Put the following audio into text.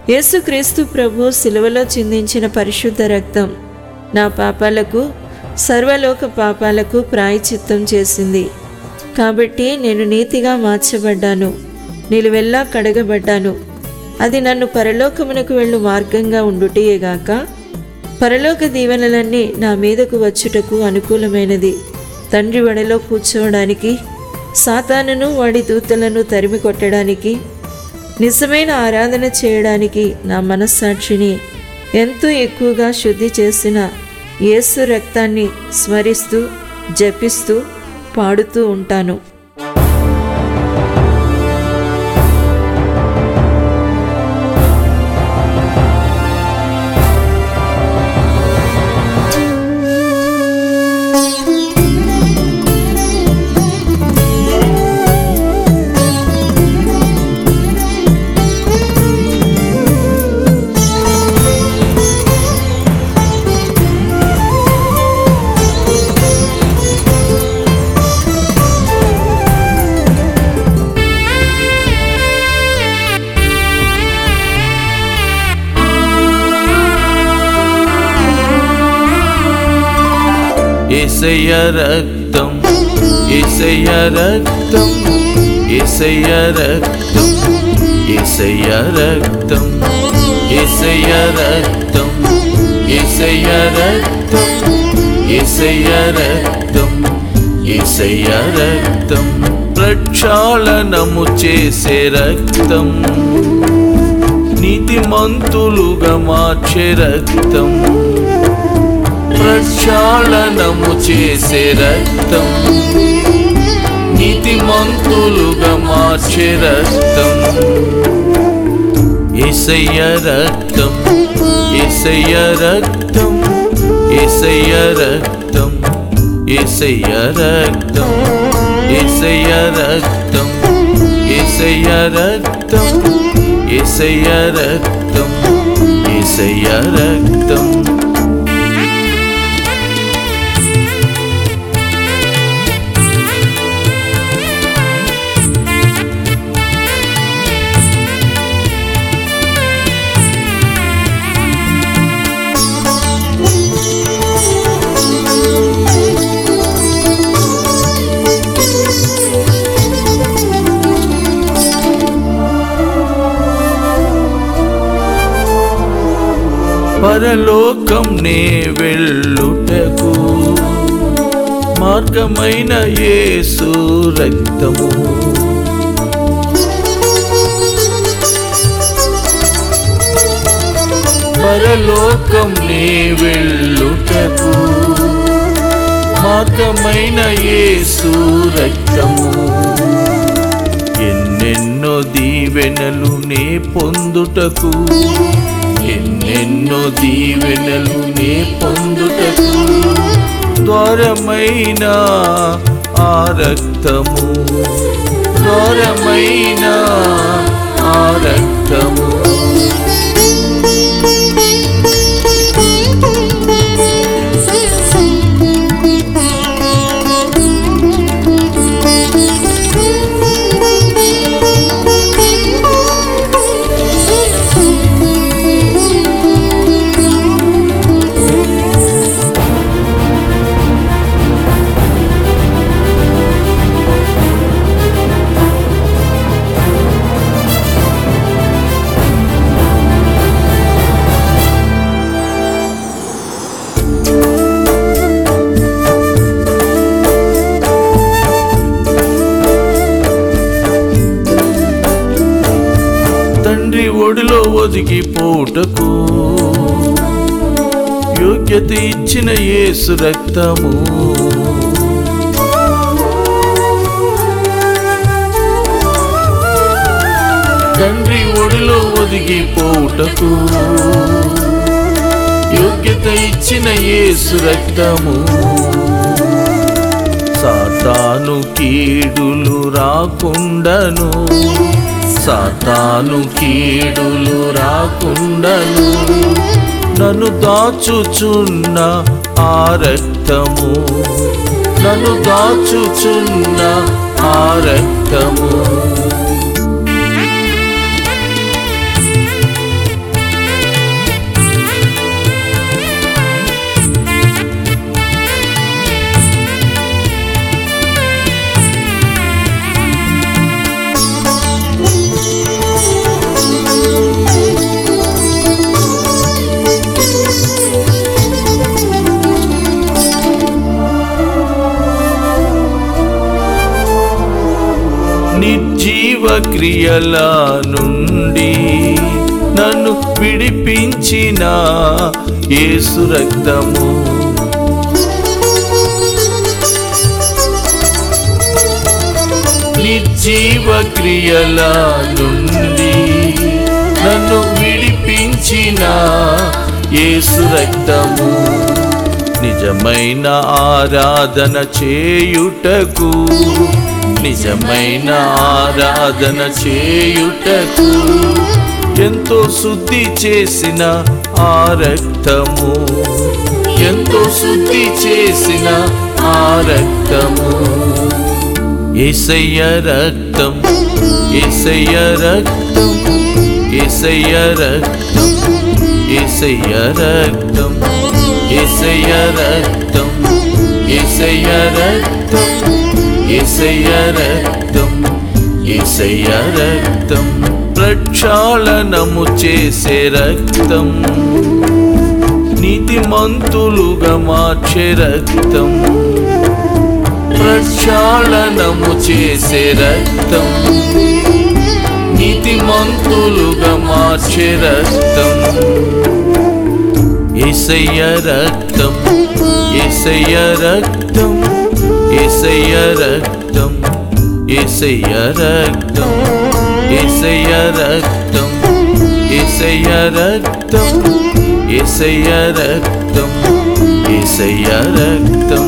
యేసుక్రీస్తు ప్రభు శిలువలో చిందించిన పరిశుద్ధ రక్తం నా పాపాలకు సర్వలోక పాపాలకు ప్రాయచిత్తం చేసింది కాబట్టి నేను నీతిగా మార్చబడ్డాను నిలువెల్లా కడగబడ్డాను అది నన్ను పరలోకమునకు వెళ్ళు మార్గంగా ఉండుటయేగాక పరలోక దీవెనలన్నీ నా మీదకు వచ్చుటకు అనుకూలమైనది తండ్రి వడలో కూర్చోవడానికి సాతానును వాడి దూతలను తరిమి కొట్టడానికి నిజమైన ఆరాధన చేయడానికి నా మనస్సాక్షిని ఎంతో ఎక్కువగా శుద్ధి చేసిన యేసు రక్తాన్ని స్మరిస్తూ జపిస్తూ పాడుతూ ఉంటాను ఏసయ్య రక్తం ఏసయ్య రక్తం ఏసయ్య రక్తం ఏసయ్య రక్తం ఏసయ్య రక్తం ఏసయ్య రక్తం ఏసయ్య రక్తం ఏసయ్య రక్తం ప్రక్షాళనము చేసే రక్తం నీతిమంతులుగా మార్చే రక్తం ప్రక్షాళనము చేసే రక్తం నీతిమంతులుగా మార్చే రక్తం ఏసయ్య రక్తం ఏసయ్య రక్తం ఏసయ్య రక్తం ఏసయ్య రక్తం ఏసయ్య రక్తం ఏసయ్య రక్తం ఏసయ్య రక్తం ఏసయ్య రక్తం పరలోకం నే వెళ్ళుటకు మార్గమైన యేసు రక్తము పరలోకం నే వెళ్ళుటకు మార్గమైన యేసు రక్తము ఎన్నెన్నో దీవెనలు నే పొందుటకు ఎన్నెన్నో దీవెనలు నే పొందుటకు ద్వారమైన ఆ రక్తము ద్వారమైన ఆ రక్తము తండ్రి ఒడిలో ఒదిగిపోటకు యోగ్యత ఇచ్చిన యేసు రక్తము తండ్రి ఒడిలో ఒదిగిపోటకు యోగ్యత ఇచ్చిన యేసు రక్తము సాతాను కీడులు రాకుండను సాతాను కీడులు రాకుండను నన్ను దాచుచున్న ఆ రక్తము నన్ను దాచుచున్న ఆ రక్తము క్రియల నుండి నన్ను విడిపించిన యేసు రక్తము నిర్జీవ క్రియల నుండి నన్ను విడిపించిన యేసు రక్తము నిజమైన ఆరాధన చేయుటకు నిజమైన ఆరాధన చేయుటకు ఎంతో శుద్ధి చేసిన ఆ రక్తము ఎంతో శుద్ధి చేసిన ఆ రక్తము ఏసయ్య రక్తం ఏసయ్య రక్తం ఏసయ్య రక్తం ఏసయ్య రక్తం ఏసయ్య రక్తం ఏసయ్య రక్తం ఏసయ్య రక్తం ఏసయ్య రక్తం ప్రక్షాళనము చేసే రక్తం నీతిమంతులుగా మార్చే రక్తం ప్రక్షాళనము చేసే రక్తం నీతిమంతులుగా మార్చే రక్తం ఏసయ్య రక్తం ఏసయ్య రక్తం ఏసయ్య రక్తం ఏసయ్య రక్తం ఏసయ్య రక్తం ఏసయ్య రక్తం ఏసయ్య రక్తం ఏసయ్య రక్తం